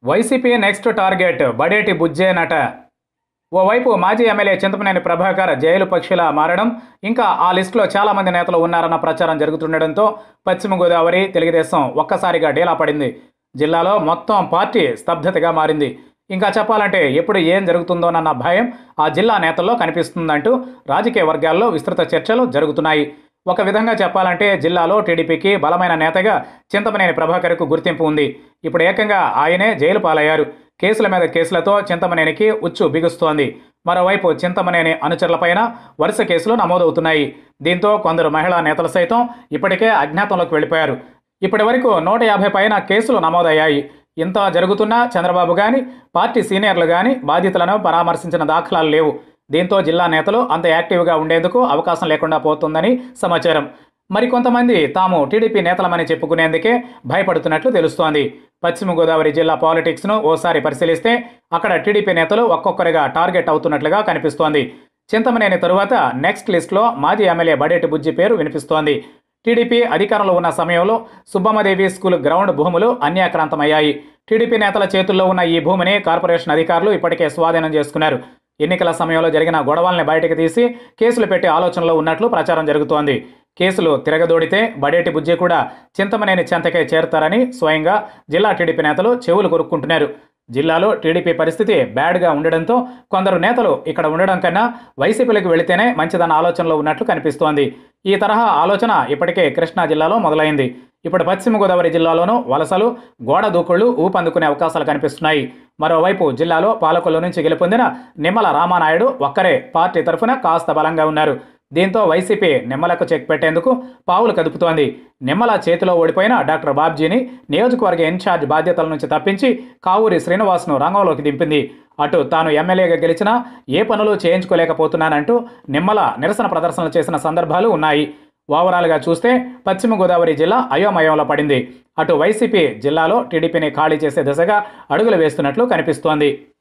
YCP next target Badeti బుజ్జేనట ఓవైపు మాజీ ఎమ్మెల్యే చింతమనేని ప్రభాకర్ జైలు పక్షిలా మారడం ఇంకా ఆ లిస్టులో చాలా మంది నేతలు ఉన్నారన్న ప్రచారం జరుగుతుండడంతో పశ్చిమ గోదావరి తెలుగుదేశం ఒక్కసారిగా డేలా పడింది జిల్లాలో మొత్తం పార్టీ స్తబ్దతగా మారింది ఇంకా చెప్పాలంటే ఎప్పుడు ఏం జరుగుతుందోనన్న భయం ఆ జిల్లా నేతల్లో కనిపిస్తుందంటూ రాజకీయ వర్గాల్లో విస్తృత చర్చలు జరుగుతున్నాయి ఒక విధంగా చెప్పాలంటే జిల్లాలో టీడీపీకి బలమైన నేతగా చింతమనేని ప్రభాకర్కు గుర్తింపు ఉంది ఇప్పుడు ఏకంగా ఆయనే జైలు పాలయ్యారు కేసుల మీద కేసులతో చింతమనేనికి ఉచ్చు బిగుస్తోంది మరోవైపు చింతమనేని అనుచరులపైన వరుస కేసులు నమోదవుతున్నాయి దీంతో కొందరు మహిళా నేతలు సైతం ఇప్పటికే అజ్ఞాతంలోకి వెళ్ళిపోయారు ఇప్పటి వరకు నూట యాభై పైన కేసులు నమోదయ్యాయి ఇంత జరుగుతున్నా చంద్రబాబు కానీ పార్టీ సీనియర్లు కానీ బాధితులను పరామర్శించిన దాఖలాలు లేవు దీంతో జిల్లా నేతలు అంత యాక్టివ్గా ఉండేందుకు అవకాశం లేకుండా పోతుందని సమాచారం మరికొంతమంది తాము టీడీపీ నేతలమని చెప్పుకునేందుకే భయపడుతున్నట్లు తెలుస్తోంది పశ్చిమ గోదావరి జిల్లా పాలిటిక్స్ను ఓసారి పరిశీలిస్తే అక్కడ టీడీపీ నేతలు ఒక్కొక్కరిగా టార్గెట్ అవుతున్నట్లుగా కనిపిస్తోంది చింతమనేని తరువాత నెక్స్ట్ లిస్టులో మాజీ ఎమ్మెల్యే బడేటి బుజ్జి పేరు వినిపిస్తోంది టీడీపీ అధికారంలో ఉన్న సమయంలో సుబ్బమ్మదేవి స్కూల్ గ్రౌండ్ భూములు అన్యాక్రాంతమయ్యాయి టీడీపీ నేతల చేతుల్లో ఉన్న ఈ భూమిని కార్పొరేషన్ అధికారులు ఇప్పటికే స్వాధీనం చేసుకున్నారు ఎన్నికల సమయంలో జరిగిన గొడవల్ని బయటకు తీసి కేసులు పెట్టే ఆలోచనలో ఉన్నట్లు ప్రచారం జరుగుతోంది కేసులు తిరగదోడితే బడేటి బుజ్జి కూడా చింతమనేని చెంతకే చేరుతారని స్వయంగా జిల్లా టీడీపీ నేతలు చెవులు కొరుక్కుంటున్నారు జిల్లాలో టీడీపీ పరిస్థితి బ్యాడ్గా ఉండడంతో కొందరు నేతలు ఇక్కడ ఉండడం కన్నా వైసీపీలకు వెళితేనే మంచిదన్న ఆలోచనలో ఉన్నట్లు కనిపిస్తోంది ఈ తరహా ఆలోచన ఇప్పటికే కృష్ణా జిల్లాలో మొదలైంది ఇప్పుడు పశ్చిమ గోదావరి జిల్లాలోనూ వలసలు గోడ దూకుళ్లు ఊపందుకునే అవకాశాలు కనిపిస్తున్నాయి మరోవైపు జిల్లాలో పాలకుల నుంచి గెలుపొందిన నిమ్మల రామానాయుడు ఒక్కరే పార్టీ తరఫున కాస్త బలంగా ఉన్నారు దీంతో వైసీపీ నిమ్మలకు చెక్ పెట్టేందుకు పావులు కదుపుతోంది నిమ్మల చేతిలో ఓడిపోయిన డాక్టర్ బాబ్జీని నియోజకవర్గ ఇన్ఛార్జ్ బాధ్యతల నుంచి తప్పించి కావూరి శ్రీనివాస్ను రంగంలోకి దింపింది అటు తాను ఎమ్మెల్యేగా గెలిచినా ఏ పనులు చేయించుకోలేకపోతున్నానంటూ నిమ్మల నిరసన ప్రదర్శనలు చేసిన సందర్భాలు ఉన్నాయి ఓవరాల్గా చూస్తే పశ్చిమ గోదావరి జిల్లా అయోమయంలో పడింది అటు వైసీపీ జిల్లాలో టీడీపీని ఖాళీ చేసే దిశగా అడుగులు వేస్తున్నట్లు కనిపిస్తోంది